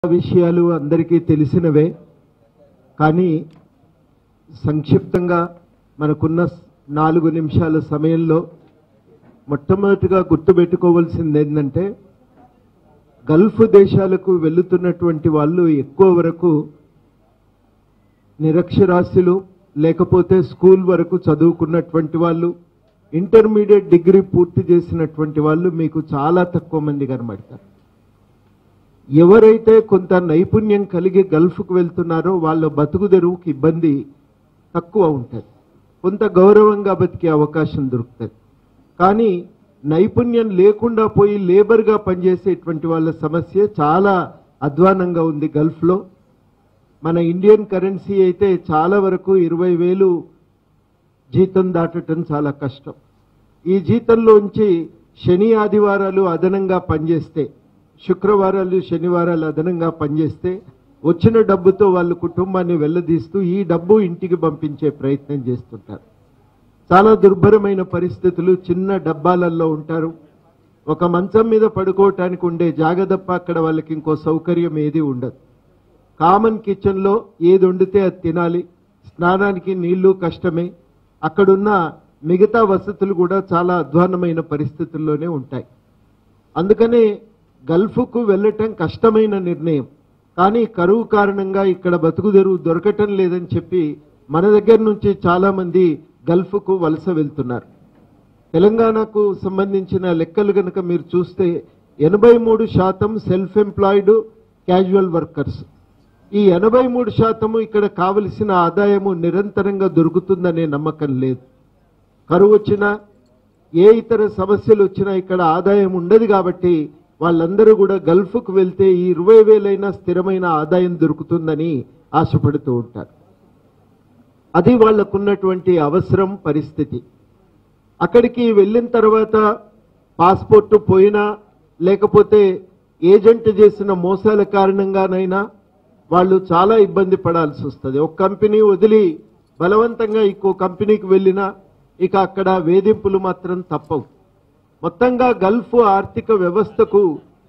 విషయాలు అందరికీ తెలిసినవే కానీ సంక్షిప్తంగా మనకున్న నాలుగు నిమిషాల సమయంలో మొట్టమొదటిగా గుర్తుపెట్టుకోవాల్సింది ఏంటంటే గల్ఫ్ దేశాలకు వెళుతున్నటువంటి వాళ్ళు ఎక్కువ వరకు నిరక్షరాస్యులు లేకపోతే స్కూల్ వరకు చదువుకున్నటువంటి వాళ్ళు ఇంటర్మీడియట్ డిగ్రీ పూర్తి చేసినటువంటి వాళ్ళు మీకు చాలా తక్కువ మంది కనబడతారు ఎవరైతే కొంత నైపుణ్యం కలిగి గల్ఫ్కు వెళ్తున్నారో వాళ్ళ బతుకు తెరువుకి ఇబ్బంది తక్కువ ఉంటుంది కొంత గౌరవంగా బతికే అవకాశం దొరుకుతుంది కానీ నైపుణ్యం లేకుండా పోయి లేబర్గా పనిచేసేటువంటి వాళ్ళ సమస్య చాలా అధ్వానంగా ఉంది గల్ఫ్లో మన ఇండియన్ కరెన్సీ అయితే చాలా వరకు ఇరవై వేలు జీతం దాటటం చాలా కష్టం ఈ జీతంలోంచి శని ఆదివారాలు అదనంగా పనిచేస్తే శుక్రవారాలు శనివారాలు అదనంగా పనిచేస్తే వచ్చిన డబ్బుతో వాళ్ళ కుటుంబాన్ని వెళ్ళదీస్తూ ఈ డబ్బు ఇంటికి పంపించే ప్రయత్నం చేస్తుంటారు చాలా దుర్భరమైన పరిస్థితులు చిన్న డబ్బాలలో ఉంటారు ఒక మంచం మీద పడుకోవటానికి ఉండే జాగదప్ప అక్కడ వాళ్ళకి ఇంకో సౌకర్యం ఏది ఉండదు కామన్ కిచెన్లో ఏది వండితే అది తినాలి స్నానానికి నీళ్లు కష్టమే అక్కడున్న మిగతా వసతులు కూడా చాలా అధ్వాన్నమైన పరిస్థితుల్లోనే ఉంటాయి అందుకనే గల్ఫ్కు వెళ్ళటం కష్టమైన నిర్ణయం కానీ కరువు కారణంగా ఇక్కడ బతుకుదెరువు దొరకటం లేదని చెప్పి మన దగ్గర నుంచి చాలామంది గల్ఫ్కు వలస వెళ్తున్నారు తెలంగాణకు సంబంధించిన లెక్కలు కనుక మీరు చూస్తే ఎనభై మూడు శాతం సెల్ఫ్ ఎంప్లాయిడ్ క్యాజువల్ వర్కర్స్ ఈ ఎనభై మూడు శాతము ఇక్కడ కావలసిన ఆదాయము నిరంతరంగా దొరుకుతుందనే నమ్మకం లేదు కరువు వచ్చినా ఏ ఇతర సమస్యలు వచ్చినా ఇక్కడ ఆదాయం ఉండదు కాబట్టి వాళ్ళందరూ కూడా గల్ఫ్కు వెళ్తే ఈ ఇరవై వేలైనా స్థిరమైన ఆదాయం దొరుకుతుందని ఆశపడుతూ ఉంటారు అది వాళ్ళకున్నటువంటి అవసరం పరిస్థితి అక్కడికి వెళ్ళిన తర్వాత పాస్పోర్ట్ పోయినా లేకపోతే ఏజెంట్ చేసిన మోసాల కారణంగానైనా వాళ్ళు చాలా ఇబ్బంది పడాల్సి వస్తుంది ఒక కంపెనీ వదిలి బలవంతంగా ఇంకో కంపెనీకి వెళ్ళినా ఇక అక్కడ వేధింపులు మాత్రం తప్పవు మొత్తంగా గల్ఫ్ ఆర్థిక వ్యవస్థకు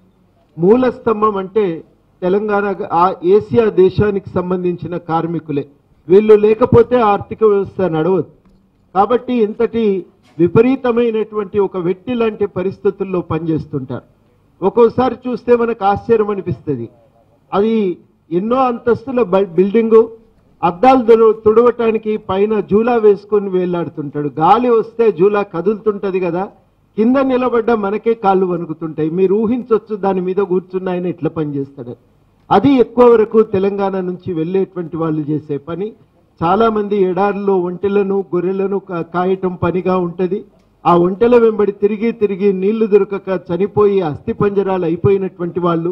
మూల స్తంభం అంటే తెలంగాణ ఆ ఏసియా దేశానికి సంబంధించిన కార్మికులే వీళ్ళు లేకపోతే ఆర్థిక వ్యవస్థ నడవదు కాబట్టి ఇంతటి విపరీతమైనటువంటి ఒక వ్యక్తి లాంటి పరిస్థితుల్లో పనిచేస్తుంటారు ఒక్కోసారి చూస్తే మనకు ఆశ్చర్యం అనిపిస్తుంది అది ఎన్నో అంతస్తుల బ- బిల్డింగు అద్దాలు తుడ- తుడవటానికి పైన జూలా వేసుకొని వేలాడుతుంటాడు గాలి వస్తే జూలా కదులుతుంటది కదా కింద నిలబడ్డ మనకే కాళ్ళు వణుకుతుంటాయి మీరు ఊహించవచ్చు దాని మీద కూర్చున్న ఆయన ఎట్లా పనిచేస్తాడు అది ఎక్కువ వరకు తెలంగాణ నుంచి వెళ్ళేటువంటి వాళ్ళు చేసే పని చాలా మంది ఎడారిలో ఒంటెలను గొర్రెలను కా- కాయటం పనిగా ఉంటది ఆ ఒంటెల వెంబడి తిరిగి తిరిగి నీళ్లు దొరకక చనిపోయి అస్థి పంజరాలు అయిపోయినటువంటి వాళ్ళు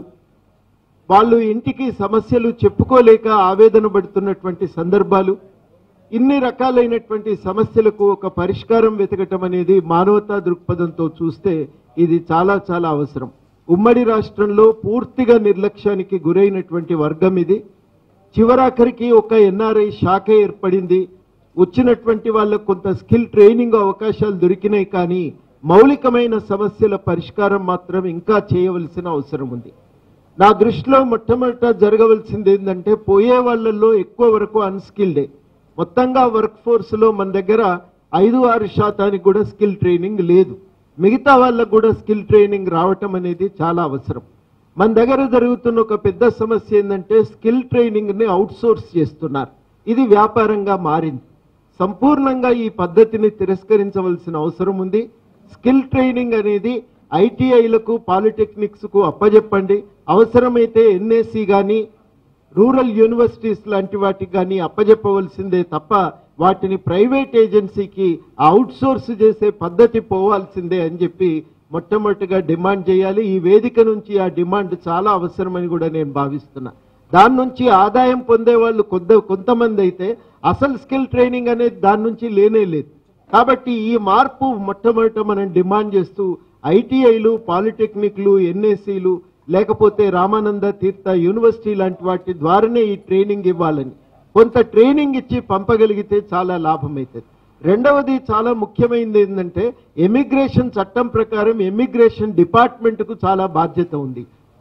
వాళ్ళు ఇంటికి సమస్యలు చెప్పుకోలేక ఆవేదన పడుతున్నటువంటి సందర్భాలు ఇన్ని రకాలైనటువంటి సమస్యలకు ఒక పరిష్కారం వెతకటం అనేది మానవతా దృక్పథంతో చూస్తే ఇది చాలా చాలా అవసరం ఉమ్మడి రాష్ట్రంలో పూర్తిగా నిర్లక్ష్యానికి గురైనటువంటి వర్గం ఇది చివరాఖరికి ఒక ఎన్ఆర్ఐ శాఖ ఏర్పడింది వచ్చినటువంటి వాళ్ళకు కొంత స్కిల్ ట్రైనింగ్ అవకాశాలు దొరికినాయి కానీ మౌలికమైన సమస్యల పరిష్కారం మాత్రం ఇంకా చేయవలసిన అవసరం ఉంది నా దృష్టిలో మొట్టమొదట జరగవలసింది ఏంటంటే పోయే వాళ్ళల్లో ఎక్కువ వరకు అన్స్కిల్డే మొత్తంగా వర్క్ ఫోర్స్లో మన దగ్గర ఐదు ఆరు శాతానికి కూడా స్కిల్ ట్రైనింగ్ లేదు మిగతా వాళ్ళకు కూడా స్కిల్ ట్రైనింగ్ రావటం అనేది చాలా అవసరం మన దగ్గర జరుగుతున్న ఒక పెద్ద సమస్య ఏంటంటే స్కిల్ ట్రైనింగ్ని అవుట్సోర్స్ చేస్తున్నారు ఇది వ్యాపారంగా మారింది సంపూర్ణంగా ఈ పద్ధతిని తిరస్కరించవలసిన అవసరం ఉంది స్కిల్ ట్రైనింగ్ అనేది ఐటీఐలకు పాలిటెక్నిక్స్కు అప్పజెప్పండి అవసరమైతే ఎన్ఏసి కానీ రూరల్ యూనివర్సిటీస్ లాంటి వాటికి కానీ అప్పజెప్పవలసిందే తప్ప వాటిని ప్రైవేట్ ఏజెన్సీకి అవుట్సోర్స్ చేసే పద్ధతి పోవాల్సిందే అని చెప్పి మొట్టమొదటిగా డిమాండ్ చేయాలి ఈ వేదిక నుంచి ఆ డిమాండ్ చాలా అవసరమని కూడా నేను భావిస్తున్నా దాని నుంచి ఆదాయం పొందే వాళ్ళు కొంత కొంతమంది అయితే అసలు స్కిల్ ట్రైనింగ్ అనేది దాని నుంచి లేనే లేదు కాబట్టి ఈ మార్పు మొట్టమొదట మనం డిమాండ్ చేస్తూ ఐటీఐలు పాలిటెక్నిక్లు ఎన్ఎస్సీలు లేకపోతే రామానంద తీర్థ యూనివర్సిటీ లాంటి వాటి ద్వారానే ఈ ట్రైనింగ్ ఇవ్వాలని కొంత ట్రైనింగ్ ఇచ్చి పంపగలిగితే చాలా లాభం అవుతుంది రెండవది చాలా ముఖ్యమైనది ఏంటంటే ఎమిగ్రేషన్ చట్టం ప్రకారం ఎమిగ్రేషన్ డిపార్ట్మెంట్కు చాలా బాధ్యత ఉంది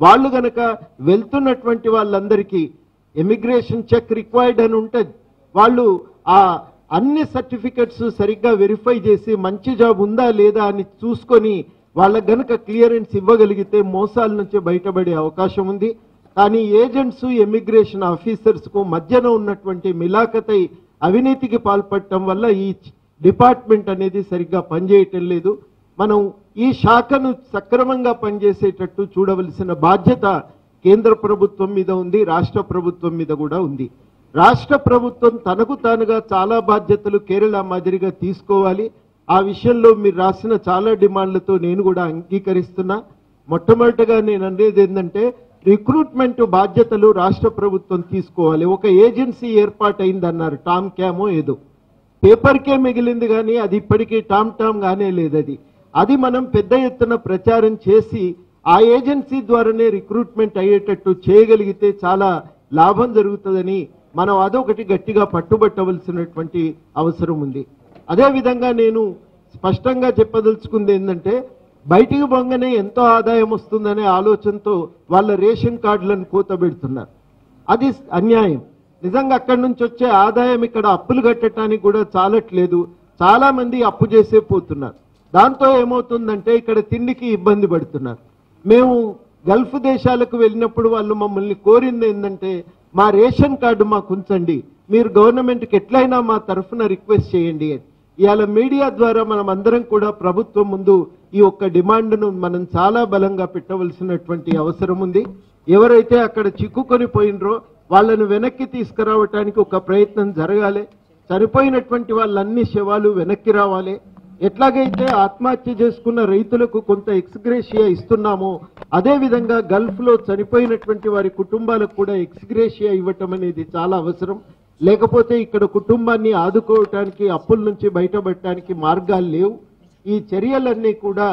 వాళ్ళు గనక వెళ్తున్నటువంటి వాళ్ళందరికీ ఎమిగ్రేషన్ చెక్ రిక్వైర్డ్ అని ఉంటుంది వాళ్ళు ఆ అన్ని సర్టిఫికెట్స్ సరిగ్గా వెరిఫై చేసి మంచి జాబ్ ఉందా లేదా అని చూసుకొని వాళ్ళకి గనక క్లియరెన్స్ ఇవ్వగలిగితే మోసాల నుంచి బయటపడే అవకాశం ఉంది కానీ ఏజెంట్స్ ఎమిగ్రేషన్ ఆఫీసర్స్కు మధ్యన ఉన్నటువంటి మిలాఖతై అవినీతికి పాల్పడటం వల్ల ఈ డిపార్ట్మెంట్ అనేది సరిగ్గా పనిచేయటం లేదు మనం ఈ శాఖను సక్రమంగా పనిచేసేటట్టు చూడవలసిన బాధ్యత కేంద్ర ప్రభుత్వం మీద ఉంది రాష్ట్ర ప్రభుత్వం మీద కూడా ఉంది రాష్ట్ర ప్రభుత్వం తనకు తానుగా చాలా బాధ్యతలు కేరళ మాదిరిగా తీసుకోవాలి ఆ విషయంలో మీరు రాసిన చాలా డిమాండ్లతో నేను కూడా అంగీకరిస్తున్నా మొట్టమొదటిగా నేను అనేది ఏంటంటే రిక్రూట్మెంట్ బాధ్యతలు రాష్ట్ర ప్రభుత్వం తీసుకోవాలి ఒక ఏజెన్సీ ఏర్పాటైందన్నారు టామ్ క్యామో ఏదో పేపర్కే మిగిలింది కానీ అది ఇప్పటికీ టామ్ టామ్ గానే లేదు అది అది మనం పెద్ద ఎత్తున ప్రచారం చేసి ఆ ఏజెన్సీ ద్వారానే రిక్రూట్మెంట్ అయ్యేటట్టు చేయగలిగితే చాలా లాభం జరుగుతుందని మనం అదొకటి గట్టిగా పట్టుబట్టవలసినటువంటి అవసరం ఉంది అదేవిధంగా నేను స్పష్టంగా చెప్పదలుచుకుంది ఏంటంటే బయటికి పొంగనే ఎంతో ఆదాయం వస్తుందనే ఆలోచనతో వాళ్ళ రేషన్ కార్డులను కూతబెడుతున్నారు అది అన్యాయం నిజంగా అక్కడి నుంచి వచ్చే ఆదాయం ఇక్కడ అప్పులు కట్టడానికి కూడా చాలట్లేదు చాలా మంది అప్పు చేసే పోతున్నారు దాంతో ఏమవుతుందంటే ఇక్కడ తిండికి ఇబ్బంది పడుతున్నారు మేము గల్ఫ్ దేశాలకు వెళ్ళినప్పుడు వాళ్ళు మమ్మల్ని కోరింది ఏంటంటే మా రేషన్ కార్డు మాకు ఉంచండి మీరు గవర్నమెంట్కి ఎట్లయినా మా తరఫున రిక్వెస్ట్ చేయండి అని ఇవాళ మీడియా ద్వారా మనం అందరం కూడా ప్రభుత్వం ముందు ఈ ఒక్క డిమాండ్ను మనం చాలా బలంగా పెట్టవలసినటువంటి అవసరం ఉంది ఎవరైతే అక్కడ చిక్కుకొని పోయినరో వాళ్ళను వెనక్కి తీసుకురావటానికి ఒక ప్రయత్నం జరగాలి చనిపోయినటువంటి వాళ్ళన్ని శవాలు వెనక్కి రావాలి ఎట్లాగైతే ఆత్మహత్య చేసుకున్న రైతులకు కొంత ఎక్స్గ్రేషియా ఇస్తున్నామో అదే విధంగా గల్ఫ్ లో చనిపోయినటువంటి వారి కుటుంబాలకు కూడా ఎక్స్గ్రేషియా ఇవ్వటం అనేది చాలా అవసరం లేకపోతే ఇక్కడ కుటుంబాన్ని ఆదుకోవటానికి అప్పుల నుంచి బయటపడటానికి మార్గాలు లేవు ఈ చర్యలన్నీ కూడా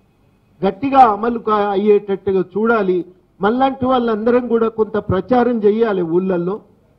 గట్టిగా అమలు కా- అయ్యేటట్టుగా చూడాలి మళ్ళంటి వాళ్ళందరం కూడా కొంత ప్రచారం చేయాలి ఊళ్ళల్లో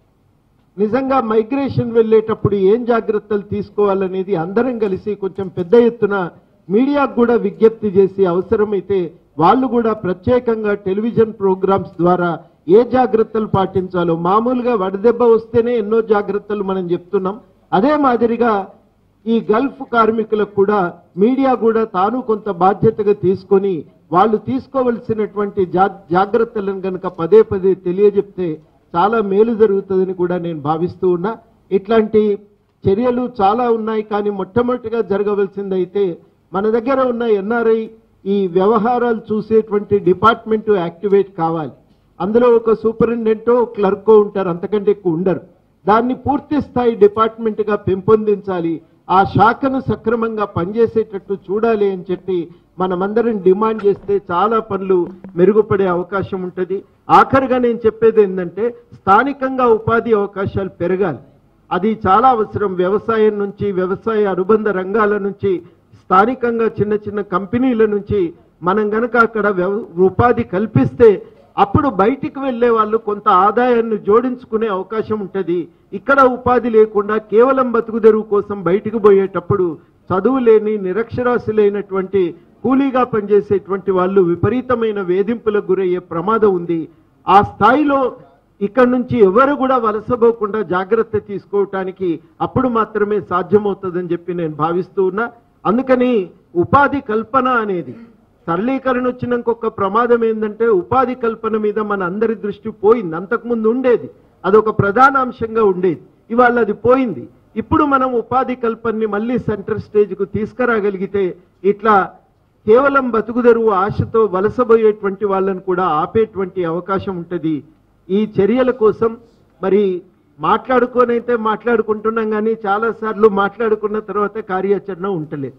నిజంగా మైగ్రేషన్ వెళ్ళేటప్పుడు ఏం జాగ్రత్తలు తీసుకోవాలనేది అందరం కలిసి కొంచెం పెద్ద ఎత్తున మీడియాకు కూడా విజ్ఞప్తి చేసి అవసరమైతే వాళ్ళు కూడా ప్రత్యేకంగా టెలివిజన్ ప్రోగ్రామ్స్ ద్వారా ఏ జాగ్రత్తలు పాటించాలో మామూలుగా వడదెబ్బ వస్తేనే ఎన్నో జాగ్రత్తలు మనం చెప్తున్నాం అదే మాదిరిగా ఈ గల్ఫ్ కార్మికులకు కూడా మీడియా కూడా తాను కొంత బాధ్యతగా తీసుకొని వాళ్ళు తీసుకోవలసినటువంటి జా- జాగ్రత్తలను కనుక పదే పదే తెలియజెప్తే చాలా మేలు జరుగుతుందని కూడా నేను భావిస్తూ ఉన్నా ఇట్లాంటి చర్యలు చాలా ఉన్నాయి కానీ మొట్టమొదటిగా జరగవలసింది అయితే మన దగ్గర ఉన్న ఎన్ఆర్ఐ ఈ వ్యవహారాలు చూసేటువంటి డిపార్ట్మెంట్ యాక్టివేట్ కావాలి అందులో ఒక సూపరింటెండెంటో క్లర్కో ఉంటారు అంతకంటే ఎక్కువ ఉండరు దాన్ని పూర్తి స్థాయి డిపార్ట్మెంట్ గా పెంపొందించాలి ఆ శాఖను సక్రమంగా పనిచేసేటట్టు చూడాలి అని చెప్పి మనమందరం డిమాండ్ చేస్తే చాలా పనులు మెరుగుపడే అవకాశం ఉంటుంది ఆఖరిగా నేను చెప్పేది ఏంటంటే స్థానికంగా ఉపాధి అవకాశాలు పెరగాలి అది చాలా అవసరం వ్యవసాయం నుంచి వ్యవసాయ అనుబంధ రంగాల నుంచి స్థానికంగా చిన్న చిన్న కంపెనీల నుంచి మనం గనక అక్కడ వ్యవ- ఉపాధి కల్పిస్తే అప్పుడు బయటికి వెళ్ళే వాళ్ళు కొంత ఆదాయాన్ని జోడించుకునే అవకాశం ఉంటుంది ఇక్కడ ఉపాధి లేకుండా కేవలం బతుకుదెరువు కోసం బయటికి పోయేటప్పుడు చదువు లేని నిరక్షరాస్యులైనటువంటి కూలీగా పనిచేసేటువంటి వాళ్ళు విపరీతమైన వేధింపులకు గురయ్యే ప్రమాదం ఉంది ఆ స్థాయిలో ఇక్కడ నుంచి ఎవరు కూడా వలసపోకుండా జాగ్రత్త తీసుకోవటానికి అప్పుడు మాత్రమే సాధ్యమవుతుందని చెప్పి నేను భావిస్తూ ఉన్నా అందుకని ఉపాధి కల్పన అనేది సరళీకరణ వచ్చినాక ఒక ప్రమాదం ఏంటంటే ఉపాధి కల్పన మీద మన అందరి దృష్టి పోయింది అంతకుముందు ఉండేది అదొక ప్రధాన అంశంగా ఉండేది ఇవాళ అది పోయింది ఇప్పుడు మనం ఉపాధి కల్పనని మళ్ళీ సెంటర్ స్టేజ్కు తీసుకురాగలిగితే ఇట్లా కేవలం బతుకుదెరువు ఆశతో వలసబోయేటువంటి వాళ్ళని కూడా ఆపేటువంటి అవకాశం ఉంటుంది ఈ చర్యల కోసం మరి మాట్లాడుకోనైతే మాట్లాడుకుంటున్నాం కానీ చాలాసార్లు మాట్లాడుకున్న తర్వాత కార్యాచరణ ఉంటలేదు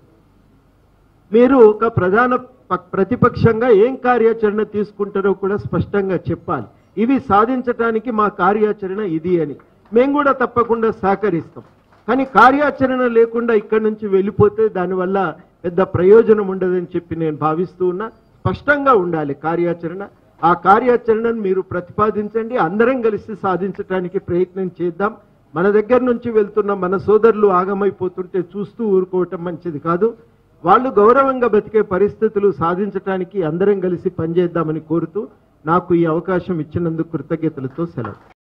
మీరు ఒక ప్రధాన ప- ప్రతిపక్షంగా ఏం కార్యాచరణ తీసుకుంటారో కూడా స్పష్టంగా చెప్పాలి ఇవి సాధించటానికి మా కార్యాచరణ ఇది అని మేము కూడా తప్పకుండా సహకరిస్తాం కానీ కార్యాచరణ లేకుండా ఇక్కడి నుంచి వెళ్ళిపోతే దానివల్ల పెద్ద ప్రయోజనం ఉండదని చెప్పి నేను భావిస్తూ ఉన్నా స్పష్టంగా ఉండాలి కార్యాచరణ ఆ కార్యాచరణను మీరు ప్రతిపాదించండి అందరం కలిసి సాధించడానికి ప్రయత్నం చేద్దాం మన దగ్గర నుంచి వెళ్తున్న మన సోదరులు ఆగమైపోతుంటే చూస్తూ ఊరుకోవటం మంచిది కాదు వాళ్ళు గౌరవంగా బతికే పరిస్థితులు సాధించడానికి అందరం కలిసి పనిచేద్దామని కోరుతూ నాకు ఈ అవకాశం ఇచ్చినందుకు కృతజ్ఞతలతో సెలవు